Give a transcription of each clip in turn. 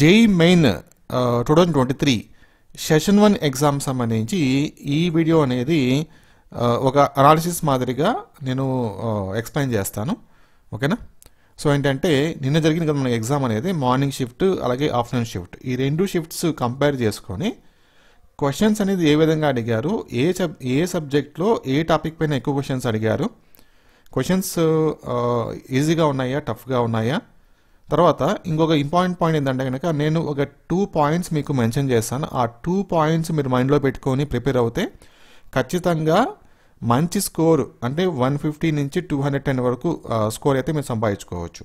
JEE Main two thousand twenty three session one exam సంబంధించి ఈ video అనేది ఆ, ఒక అనాలిసిస్ మాదిరిగా నేను ఎక్స్ప్లెయిన్ చేస్తాను ఓకేనా సో ఏంటంటే నిన్న జరిగిన కదా మన ఎగ్జామ్ అనేది మార్నింగ్ షిఫ్ట్ అలాగే ఆఫ్టర్నూన్ షిఫ్ట్ ఈ రెండు షిఫ్ట్స్ కంపేర్ చేసుకొని క్వశ్చన్స్ అనేది ఏ విధంగా అడిగారు ఏ సబ్ ఏ సబ్జెక్ట్లో ఏ టాపిక్ పైన ఎక్కువ క్వశ్చన్స్ అడిగారు క్వశ్చన్స్ ఈజీగా ఉన్నాయా టఫ్గా ఉన్నాయా తర్వాత ఇంకొక ఇంపార్టెంట్ పాయింట్ ఏంటంటే కనుక నేను ఒక టూ పాయింట్స్ మీకు మెన్షన్ చేస్తాను ఆ టూ పాయింట్స్ మీరు మైండ్లో పెట్టుకొని ప్రిపేర్ అవుతే ఖచ్చితంగా మంచి స్కోర్ అంటే వన్ ఫిఫ్టీ నుంచి టూ హండ్రెడ్ టెన్ వరకు స్కోర్ అయితే మీరు సంపాదించుకోవచ్చు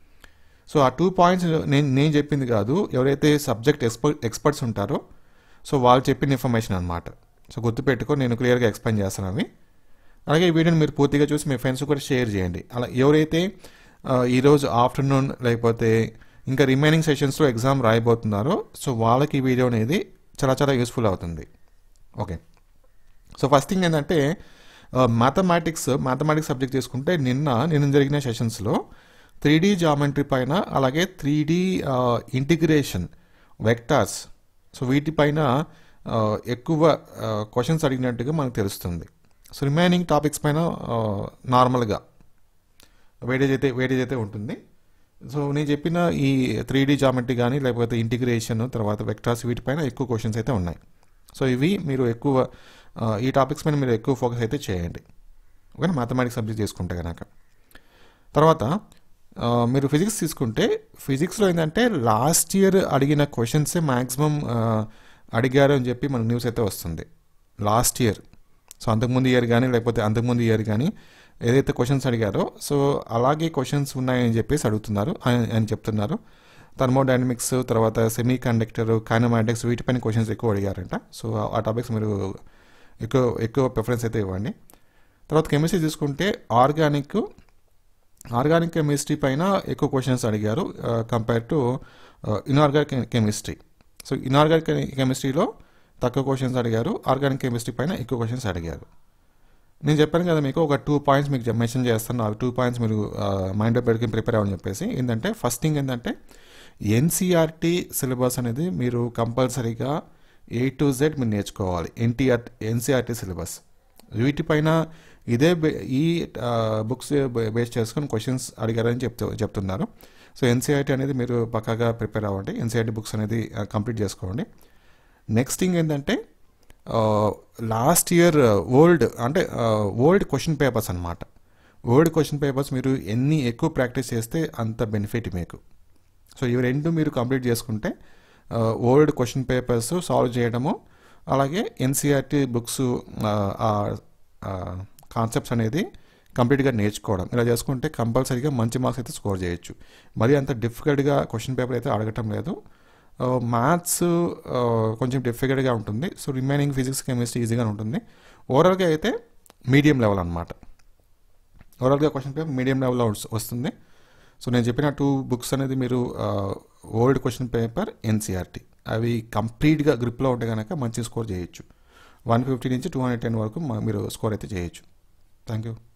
సో ఆ టూ పాయింట్స్ నేను నేను చెప్పింది కాదు ఎవరైతే సబ్జెక్ట్ ఎక్స్పర్ట్ ఎక్స్పర్ట్స్ ఉంటారో సో వాళ్ళు చెప్పిన ఇన్ఫర్మేషన్ అనమాట సో గుర్తుపెట్టుకో నేను క్లియర్గా ఎక్స్ప్లెయిన్ చేస్తాను అవి అలాగే ఈ వీడియోని మీరు పూర్తిగా చూసి మీ ఫ్రెండ్స్ కూడా షేర్ చేయండి అలా ఎవరైతే ఆ, ఈరోజు ఆఫ్టర్నూన్ లేకపోతే ఇంకా రిమైనింగ్ సెషన్స్లో ఎగ్జామ్ రాయబోతున్నారో సో వాళ్ళకి ఈ వీడియో అనేది చాలా చాలా యూస్ఫుల్ అవుతుంది ఓకే సో ఫస్ట్ థింగ్ ఏంటంటే మ్యాథమెటిక్స్ మ్యాథమెటిక్స్ సబ్జెక్ట్ తీసుకుంటే నిన్న నిన్న జరిగిన సెషన్స్లో త్రీ డీ జామెట్రీ పైన అలాగే three D integration vectors so వీటిపైన ఆ, ఎక్కువ క్వశ్చన్స్ అడిగినట్టుగా మనకు తెలుస్తుంది సో రిమైనింగ్ టాపిక్స్ పైన నార్మల్గా వేడేజ్ అయితే వేడేజ్ అయితే ఉంటుంది సో నేను చెప్పిన ఈ త్రీ డీ జామెట్రీ కానీ లేకపోతే ఇంటిగ్రేషన్ తర్వాత వెక్టార్స్ వీటిపైన ఎక్కువ క్వశ్చన్స్ అయితే ఉన్నాయి సో ఇవి మీరు ఎక్కువ ఆ, ఈ టాపిక్స్ పైన మీరు ఎక్కువ ఫోకస్ అయితే చేయండి ఓకేనా మ్యాథమెటిక్స్ సబ్జెక్ట్ తీసుకుంటే కనుక తర్వాత ఆ, మీరు ఫిజిక్స్ తీసుకుంటే ఫిజిక్స్లో ఏంటంటే లాస్ట్ ఇయర్ అడిగిన క్వశ్చన్సే మ్యాక్సిమం అడిగారు అని చెప్పి మనకు న్యూస్ అయితే వస్తుంది లాస్ట్ ఇయర్ సో అంతకుముందు ఇయర్ కానీ లేకపోతే అంతకుముందు ఇయర్ కానీ ఏదైతే క్వశ్చన్స్ అడిగారో సో అలాగే క్వశ్చన్స్ ఉన్నాయని చెప్పేసి అడుగుతున్నారు అని అని చెప్తున్నారు థర్మోడైనమిక్స్ తర్వాత సెమీ కండక్టర్ కైనమాటిక్స్ వీటిపైన క్వశ్చన్స్ ఎక్కువ అడిగారంట సో ఆ- ఆ టాపిక్స్ మీరు ఎక్కువ ఎక్కువ ప్రిఫరెన్స్ అయితే ఇవ్వండి తర్వాత కెమిస్ట్రీ తీసుకుంటే ఆర్గానిక్ ఆర్గానిక్ కెమిస్ట్రీ పైన ఎక్కువ క్వశ్చన్స్ అడిగారు కంపేర్ టు ఇన్ఆర్గానిక్ కెమిస్ట్రీ సో ఇన్ఆర్గానిక్ కెమిస్ట్రీలో తక్కువ క్వశ్చన్స్ అడిగారు ఆర్గానిక్ కెమిస్ట్రీ పైన ఎక్కువ క్వశ్చన్స్ అడిగారు నేను చెప్పాను కదా మీకు ఒక టూ పాయింట్స్ మీకు మెన్షన్ చేస్తాను ఆ టూ పాయింట్స్ మీరు మైండ్లో పెట్టుకుని ప్రిపేర్ అవ్వని చెప్పేసి ఏంటంటే ఫస్ట్ థింగ్ ఏంటంటే ఎన్సీఆర్టీ సిలబస్ అనేది మీరు కంపల్సరీగా ఏ టు జెడ్ మీరు నేర్చుకోవాలి ఎన్టీఆర్ ఎన్సీఆర్టీ సిలబస్ వీటిపైన ఇదే బే- ఈ బుక్స్ బేస్ చేసుకొని క్వశ్చన్స్ అడిగారని చెప్తూ చెప్తున్నారు సో ఎన్సీఆర్టీ అనేది మీరు పక్కాగా ప్రిపేర్ అవ్వండి ఎన్సీఆర్టీ బుక్స్ అనేది కంప్లీట్ చేసుకోండి నెక్స్ట్ థింగ్ ఏంటంటే లాస్ట్ ఇయర్ ఓల్డ్ అంటే ఓల్డ్ క్వశ్చన్ పేపర్స్ అనమాట ఓల్డ్ క్వశ్చన్ పేపర్స్ మీరు ఎన్ని ఎక్కువ ప్రాక్టీస్ చేస్తే అంత బెనిఫిట్ మీకు సో ఇవి రెండు మీరు కంప్లీట్ చేసుకుంటే ఓల్డ్ క్వశ్చన్ పేపర్స్ సాల్వ్ చేయడము అలాగే ఎన్సీఆర్టీ బుక్స్ కాన్సెప్ట్స్ అనేది కంప్లీట్గా నేర్చుకోవడం ఇలా చేసుకుంటే కంపల్సరీగా మంచి మార్క్స్ అయితే స్కోర్ చేయొచ్చు మరి అంత డిఫికల్ట్గా క్వశ్చన్ పేపర్ అయితే అడగటం లేదు మ్యాథ్స్ కొంచెం డిఫికల్ట్గా ఉంటుంది సో రిమైనింగ్ ఫిజిక్స్ కెమిస్ట్రీ ఈజీగా ఉంటుంది ఓవరాల్గా అయితే మీడియం లెవెల్ అనమాట ఓవరాల్గా క్వశ్చన్ పేపర్ మీడియం లెవెల్లో వస్- వస్తుంది సో నేను చెప్పిన టూ బుక్స్ అనేది మీరు ఓల్డ్ క్వశ్చన్ పేపర్ ఎన్సీఆర్టీ అవి కంప్లీట్గా గ్రిప్లో ఉంటే కనుక మంచి స్కోర్ చేయొచ్చు వన్ ఫిఫ్టీ నుంచి టూ హండ్రెడ్ టెన్ వరకు మ- మీరు స్కోర్ అయితే చేయొచ్చు థ్యాంక్ యూ